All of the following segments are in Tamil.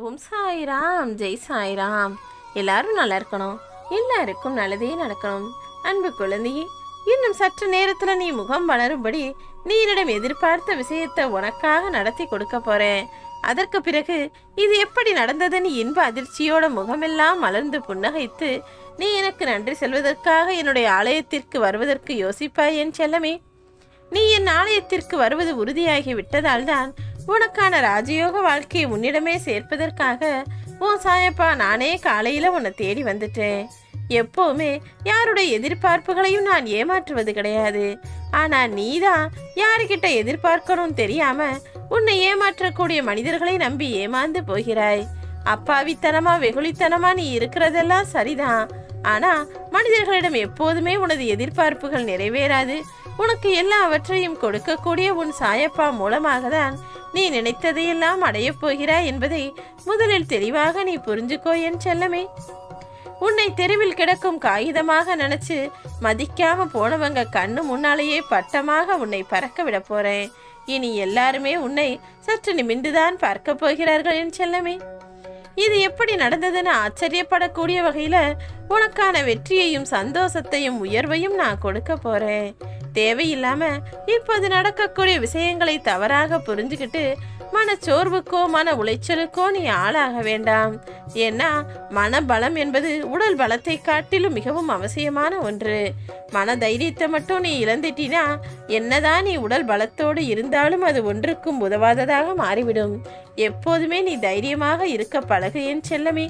ஓம் சாய்ராம் ஜெய் சாய்ராம் எல்லாரும் நல்லா இருக்கணும் எல்லாருக்கும் நல்லதே நடக்கணும் அன்பு குழந்தையே இன்னும் சற்று நேரத்துல நீ முகம் வளரும்படி நீ என்னிடம் எதிர்பார்த்த விஷயத்தை உனக்காக நடத்தி கொடுக்க போறேன் அதற்கு பிறகு இது எப்படி நடந்ததுன்னு இன்ப அதிர்ச்சியோட முகமெல்லாம் மலர்ந்து புன்னகைத்து நீ எனக்கு நன்றி செல்வதற்காக என்னுடைய ஆலயத்திற்கு வருவதற்கு யோசிப்பாய் என் செல்லமே நீ என் ஆலயத்திற்கு வருவது உறுதியாகி விட்டதால் தான் உனக்கான ராஜயோக வாழ்க்கையை உன்னிடமே சேர்ப்பதற்காக உன் சாயப்பா நானே காலையில உன்னை தேடி வந்துட்டேன் எப்பவுமே யாருடைய எதிர்பார்ப்புகளையும் நான் ஏமாற்றுவது கிடையாது ஆனா நீதான் யாருக்கிட்ட எதிர்பார்க்கணும் தெரியாம உன்னை ஏமாற்றக்கூடிய மனிதர்களை நம்பி ஏமாந்து போகிறாய் அப்பாவித்தனமா வெகுளித்தனமா நீ இருக்கிறதெல்லாம் சரிதான் ஆனா மனிதர்களிடம் எப்போதுமே உனது எதிர்பார்ப்புகள் நிறைவேறாது உனக்கு எல்லாவற்றையும் கொடுக்கக்கூடிய உன் சாயப்பா மூலமாக தான் நீ நினைத்ததையெல்லாம் அடையப் போகிறாய் என்பதை முதலில் தெளிவாக நீ புரிஞ்சுக்கோ என் செல்லமே உன்னை தெருவில் கிடக்கும் காகிதமாக நினைச்சு மதிக்காம போனவங்க கண்ணு முன்னாலேயே பட்டமாக உன்னை பறக்க விட போறேன் இனி எல்லாருமே உன்னை சற்று நிமிந்துதான் பார்க்க போகிறார்கள் என் செல்லமே இது எப்படி நடந்ததுன்னு ஆச்சரியப்படக்கூடிய வகையில உனக்கான வெற்றியையும் சந்தோஷத்தையும் உயர்வையும் நான் கொடுக்க போறேன் தேவையில்லாம இப்போது நடக்கக்கூடிய விஷயங்களை தவறாக புரிஞ்சுக்கிட்டு மனச்சோர்வுக்கோ மன உளைச்சலுக்கோ நீ ஆளாக வேண்டாம் ஏன்னா மனபலம் என்பது உடல் பலத்தை காட்டிலும் மிகவும் அவசியமான ஒன்று மன தைரியத்தை மட்டும் நீ இழந்துட்டினா என்னதான் நீ உடல் பலத்தோடு இருந்தாலும் அது ஒன்றுக்கும் உதவாததாக மாறிவிடும் எப்போதுமே நீ தைரியமாக இருக்க பழகு என் செல்லமே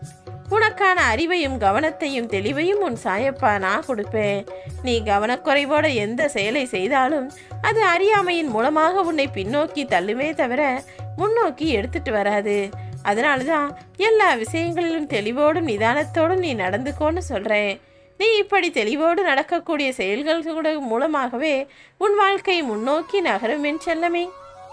உனக்கான அறிவையும் கவனத்தையும் தெளிவையும் உன் சாயப்பா நான் கொடுப்பேன் நீ கவனக்குறைவோட எந்த செயலை செய்தாலும் அது அறியாமையின் மூலமாக உன்னை பின்னோக்கி தள்ளுமே தவிர முன்னோக்கி எடுத்துட்டு வராது அதனால தான் எல்லா விஷயங்களிலும் தெளிவோடும் நிதானத்தோடும் நீ நடந்துக்கோன்னு சொல்கிறேன் நீ இப்படி தெளிவோடு நடக்கக்கூடிய செயல்கள் கூட மூலமாகவே உன் வாழ்க்கை முன்னோக்கி நகரும் என் செல்லமே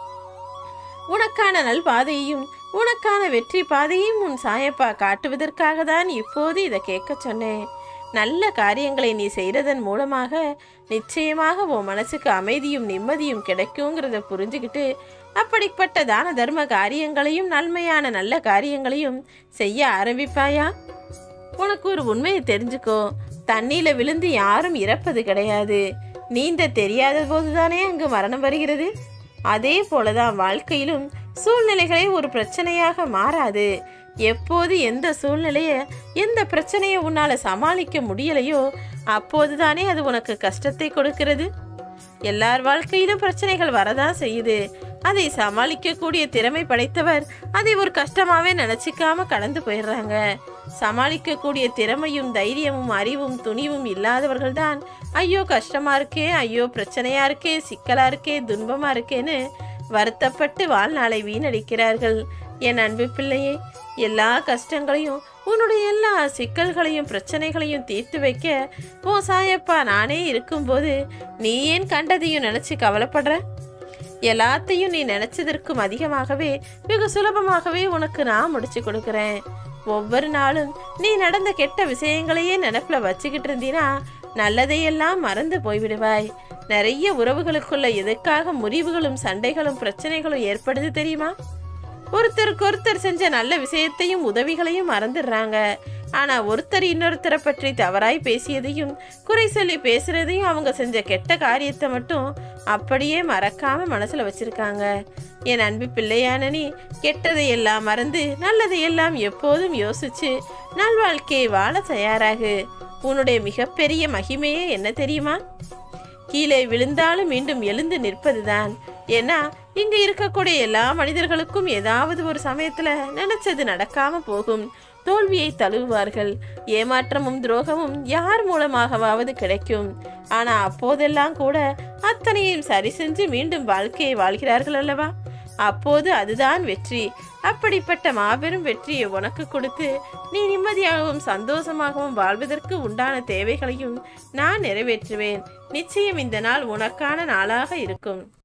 உனக்கான நல்பாதையையும் உனக்கான வெற்றி பாதையும் உன் சாயப்பா காட்டுவதற்காக தான் இப்போது இதை கேட்க சொன்னேன் நல்ல காரியங்களை நீ செய்கிறதன் மூலமாக நிச்சயமாக உன் மனசுக்கு அமைதியும் நிம்மதியும் கிடைக்குங்கிறத புரிஞ்சுக்கிட்டு அப்படிப்பட்ட தான தர்ம காரியங்களையும் நன்மையான நல்ல காரியங்களையும் செய்ய ஆரம்பிப்பாயா உனக்கு ஒரு உண்மையை தெரிஞ்சுக்கோ தண்ணியில விழுந்து யாரும் இறப்பது கிடையாது நீந்த தெரியாத போதுதானே அங்கு மரணம் வருகிறது அதே போலதான் வாழ்க்கையிலும் சூழ்நிலைகளே ஒரு பிரச்சனையாக மாறாது எப்போது எந்த சூழ்நிலைய எந்த பிரச்சனையை உன்னால சமாளிக்க முடியலையோ அப்போதுதானே அது உனக்கு கஷ்டத்தை கொடுக்கிறது எல்லார் வாழ்க்கையிலும் பிரச்சனைகள் வரதான் செய்யுது அதை சமாளிக்கக்கூடிய திறமை படைத்தவர் அதை ஒரு கஷ்டமாவே நினைச்சிக்காம கடந்து போயிடுறாங்க சமாளிக்கக்கூடிய திறமையும் தைரியமும் அறிவும் துணிவும் இல்லாதவர்கள் தான் ஐயோ கஷ்டமா இருக்கே ஐயோ பிரச்சனையா இருக்கே சிக்கலா இருக்கே துன்பமா இருக்கேன்னு வருத்தப்பட்டு வாழ்நாளை வீணடிக்கிறார்கள் என் அன்பு பிள்ளையே எல்லா கஷ்டங்களையும் உன்னுடைய எல்லா சிக்கல்களையும் பிரச்சனைகளையும் தீர்த்து வைக்க ஓ சாயப்பா நானே இருக்கும்போது நீ ஏன் கண்டதையும் நினைச்சு கவலைப்படுற எல்லாத்தையும் நீ நினைச்சதற்கும் அதிகமாகவே வெகு சுலபமாகவே உனக்கு நான் முடிச்சு கொடுக்குறேன் ஒவ்வொரு நாளும் நீ நடந்த கெட்ட விஷயங்களையே நினப்புல வச்சுக்கிட்டு இருந்தீனா நல்லதையெல்லாம் மறந்து போய்விடுவாய் நிறைய உறவுகளுக்குள்ள எதுக்காக முறிவுகளும் சண்டைகளும் பிரச்சனைகளும் ஏற்படுது தெரியுமா ஒருத்தருக்கு ஒருத்தர் செஞ்ச நல்ல விஷயத்தையும் உதவிகளையும் மறந்துடுறாங்க ஆனா ஒருத்தர் இன்னொருத்தரை பற்றி தவறாய் பேசியதையும் குறை சொல்லி பேசுறதையும் அவங்க செஞ்ச கெட்ட காரியத்தை மட்டும் அப்படியே மறக்காம மனசுல வச்சிருக்காங்க என் அன்பு பிள்ளையான நீ கெட்டதையெல்லாம் மறந்து நல்லதையெல்லாம் எப்போதும் யோசிச்சு நல்வாழ்க்கையை வாழ தயாராகு உன்னுடைய மிகப்பெரிய மகிமையே என்ன தெரியுமா கீழே விழுந்தாலும் மீண்டும் எழுந்து நிற்பதுதான் ஏன்னா இங்க இருக்கக்கூடிய எல்லா மனிதர்களுக்கும் ஏதாவது ஒரு சமயத்துல நினைச்சது நடக்காம போகும் தோல்வியை தழுவுவார்கள் ஏமாற்றமும் துரோகமும் யார் மூலமாகவாவது கிடைக்கும் ஆனா அப்போதெல்லாம் கூட அத்தனையும் சரி செஞ்சு மீண்டும் வாழ்க்கையை வாழ்கிறார்கள் அல்லவா அப்போது அதுதான் வெற்றி அப்படிப்பட்ட மாபெரும் வெற்றியை உனக்கு கொடுத்து நீ நிம்மதியாகவும் சந்தோஷமாகவும் வாழ்வதற்கு உண்டான தேவைகளையும் நான் நிறைவேற்றுவேன் நிச்சயம் இந்த நாள் உனக்கான நாளாக இருக்கும்